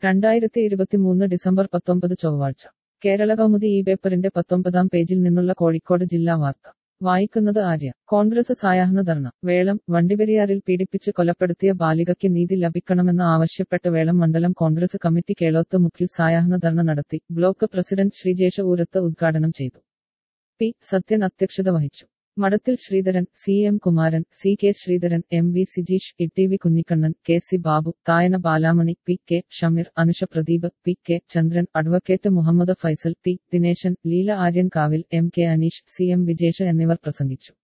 രണ്ടായിരത്തി ഇരുപത്തിമൂന്ന് ഡിസംബർ പത്തൊമ്പത് ചൊവ്വാഴ്ച കേരള കൗമുദി ഈ പേപ്പറിന്റെ പത്തൊമ്പതാം പേജിൽ നിന്നുള്ള കോഴിക്കോട് ജില്ലാ വാർത്ത വായിക്കുന്നത് ആര്യ കോൺഗ്രസ് സായാഹ്ന ധർണ വേളം വണ്ടിപ്പെരിയാറിൽ പീഡിപ്പിച്ച് കൊലപ്പെടുത്തിയ ബാലികയ്ക്ക് നീതി ലഭിക്കണമെന്ന് ആവശ്യപ്പെട്ട് വേളം മണ്ഡലം കോൺഗ്രസ് കമ്മിറ്റി കേളോത്ത് മുക്കിൽ സായാഹ്ന ധർണ നടത്തി ബ്ലോക്ക് പ്രസിഡന്റ് ശ്രീജേഷ ഊരത്ത് ഉദ്ഘാടനം ചെയ്തു പി സത്യൻ അധ്യക്ഷത വഹിച്ചു Madathil Sreedharan C M Kumaran C K Sreedharan M V Sijeesh E T V Kunhikannan K C Babu Thayana Balamani P K Shameer Anusha Pradeep P K Chandran advocate Muhammad Faisal T Dineshan Leela Aryan Kavil M K Aneesh C M Vijesh എന്നിവർ പ്രസംഗിച്ചു